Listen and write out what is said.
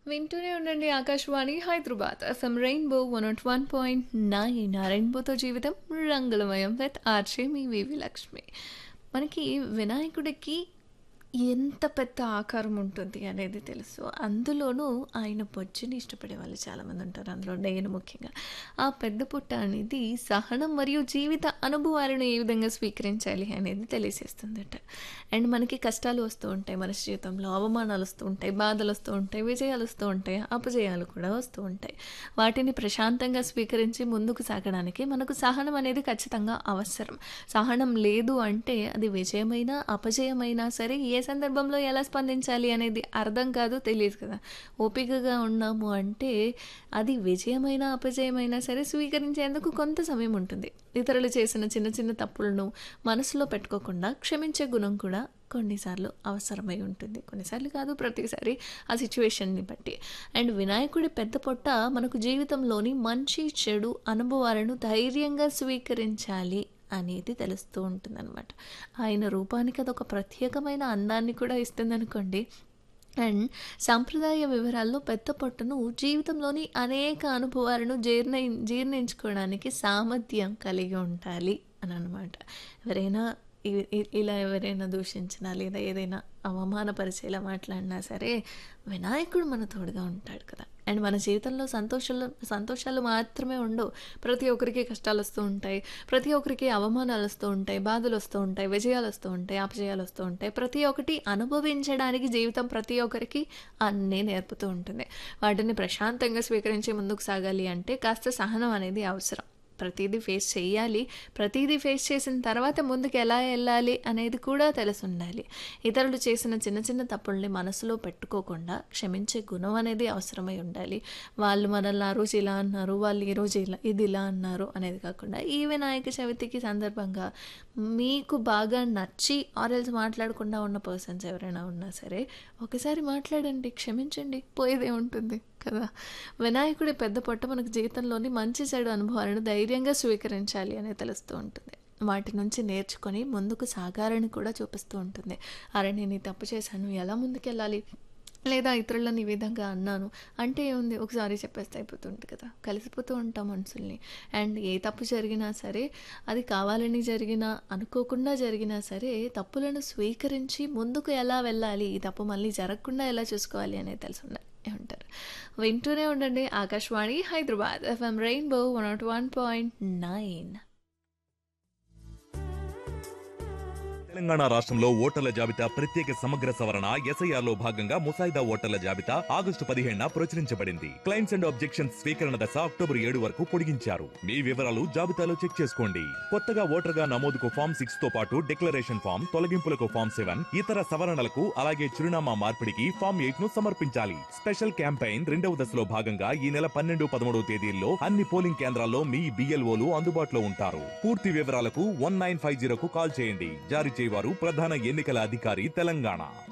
వింటూనే ఉండండి Akashvani Hyderabad FM rainbow one nought one point nine రెయిన్బోతో జీవితం రంగులమయం విత్ ఆర్చే మీ వివి లక్ష్మి మనకి వినాయకుడికి ఎంత పెద్ద ఆకారం ఉంటుంది అనేది తెలుసు అందులోనూ ఆయన బొజ్జుని ఇష్టపడే వాళ్ళు చాలామంది ఉంటారు అందులో నేను ముఖ్యంగా ఆ పెద్ద పుట్ట అనేది సహనం మరియు జీవిత అనుభవాలను ఏ విధంగా స్వీకరించాలి అనేది తెలియజేస్తుందట అండ్ మనకి కష్టాలు వస్తూ ఉంటాయి మన జీవితంలో అవమానాలు వస్తూ ఉంటాయి బాధలు వస్తూ ఉంటాయి విజయాలు వస్తూ ఉంటాయి అపజయాలు కూడా వస్తూ ఉంటాయి వాటిని ప్రశాంతంగా స్వీకరించి ముందుకు సాగడానికి మనకు సహనం అనేది ఖచ్చితంగా అవసరం సహనం లేదు అంటే అది విజయమైనా అపజయమైనా సరే ఏ సందర్భంలో ఎలా స్పందించాలి అనేది అర్థం కాదు తెలియదు కదా ఓపికగా ఉన్నాము అంటే అది విజయమైనా అపజయమైనా సరే స్వీకరించేందుకు కొంత సమయం ఉంటుంది ఇతరులు చేసిన చిన్న చిన్న తప్పులను మనసులో పెట్టుకోకుండా క్షమించే గుణం కూడా కొన్నిసార్లు అవసరమై ఉంటుంది కొన్నిసార్లు కాదు ప్రతిసారి ఆ సిచ్యువేషన్ని బట్టి అండ్ వినాయకుడి పెద్ద పొట్ట మనకు జీవితంలోని మంచి చెడు అనుభవాలను ధైర్యంగా స్వీకరించాలి అనేది తెలుస్తూ ఉంటుందన్నమాట ఆయన రూపానికి అదొక ప్రత్యేకమైన అందాన్ని కూడా ఇస్తుందనుకోండి అండ్ సాంప్రదాయ వివరాల్లో పెద్ద పొట్టను జీవితంలోని అనేక అనుభవాలను జీర్ణ జీర్ణించుకోవడానికి సామర్థ్యం కలిగి ఉండాలి అని అనమాట ఎవరైనా ఇ- ఇ- ఇలా ఎవరైనా దూషించినా లేదా ఏదైనా అవమానపరిచేలా మాట్లాడినా సరే వినాయకుడు మన తోడుగా ఉంటాడు కదా అండ్ మన జీవితంలో సంతోషాలు సంతోషాలు మాత్రమే ఉండవు ప్రతి ఒక్కరికి కష్టాలు వస్తూ ఉంటాయి ప్రతి ఒక్కరికి అవమానాలు వస్తూ ఉంటాయి బాధలు వస్తూ ఉంటాయి విజయాలు వస్తూ ఉంటాయి అపజయాలు వస్తూ ఉంటాయి ప్రతి ఒక్కటి అనుభవించడానికి జీవితం ప్రతి ఒక్కరికి అన్నీ నేర్పుతూ ఉంటుంది వాటిని ప్రశాంతంగా స్వీకరించి ముందుకు సాగాలి అంటే కాస్త సహనం అనేది అవసరం ప్రతిదీ ఫేస్ చేయాలి ప్రతిదీ ఫేస్ చేసిన తర్వాత ముందుకు ఎలా వెళ్ళాలి అనేది కూడా తెలిసి ఉండాలి ఇతరులు చేసిన చిన్న చిన్న తప్పుల్ని మనసులో పెట్టుకోకుండా క్షమించే గుణం అనేది అవసరమై ఉండాలి వాళ్ళు మనల్ని ఆ రోజు ఇలా అన్నారు వాళ్ళు ఈ రోజు ఇలా ఇది ఇలా అన్నారు అనేది కాకుండా ఈ వినాయక చవితికి సందర్భంగా మీకు బాగా నచ్చి ఆరెల్స్ మాట్లాడకుండా ఉన్న పర్సన్స్ ఎవరైనా ఉన్నా సరే ఒకసారి మాట్లాడండి క్షమించండి పోయేదే ఉంటుంది కదా వినాయకుడి పెద్ద పొట్ట మనకు జీవితంలోని మంచి చెడు అనుభవాలను ధైర్యంగా స్వీకరించాలి అనేది తెలుస్తూ ఉంటుంది వాటి నుంచి నేర్చుకొని ముందుకు సాగాలని కూడా చూపిస్తూ ఉంటుంది అరే నేను ఈ తప్పు చేశాను ఎలా ముందుకెళ్ళాలి లేదా ఇతరులను ఈ విధంగా అన్నాను అంటే ఏముంది ఒకసారి చెప్పేస్తే అయిపోతుంది కదా కలిసిపోతూ ఉంటాం మనుషుల్ని అండ్ ఏ తప్పు జరిగినా సరే అది కావాలని జరిగినా అనుకోకుండా జరిగినా సరే తప్పులను స్వీకరించి ముందుకు ఎలా వెళ్ళాలి ఈ తప్పు మళ్ళీ జరగకుండా ఎలా చూసుకోవాలి అనేది తెలిసి ఉండాలి ఉంటారు వింటూనే ఉండండి Akashvani Hyderabad FM rainbow one nought one point nine Telangana రాష్ట్రంలో ఓటర్ల జాబితా ప్రత్యేక సమగ్ర సవరణ ఎస్ఐఆర్ లో భాగంగా ముసాయిదా ఓటర్ల జాబితా ఆగస్టు పదిహేడున ప్రచురించబడింది క్లైమ్స్ అండ్ ఆబ్జెక్షన్స్ స్వీకరణ దశ అక్టోబర్ ఏడు వరకు పొడిగించారు మీ వివరాలు జాబితాలో చెక్ చేసుకోండి కొత్తగా ఓటర్గా నమోదుకు ఫామ్ సిక్స్ తో పాటు డిక్లరేషన్ ఫామ్ తొలగింపులకు ఫామ్ సెవెన్ ఇతర సవరణలకు అలాగే చిరునామా మార్పిడికి ఫామ్ ఎయిట్ ను సమర్పించాలి స్పెషల్ క్యాంపెయిన్ రెండవ దశలో భాగంగా ఈ నెల పన్నెండు పదమూడవ తేదీల్లో అన్ని పోలింగ్ కేంద్రాల్లో మీ బిఎల్ఓలు అందుబాటులో ఉంటారు పూర్తి వివరాలకు వన్ నైన్ ఫైవ్ జీరోకు కాల్ చేయండి జారీ చేయవారు ప్రధాన ఎన్నికల అధికారి తెలంగాణ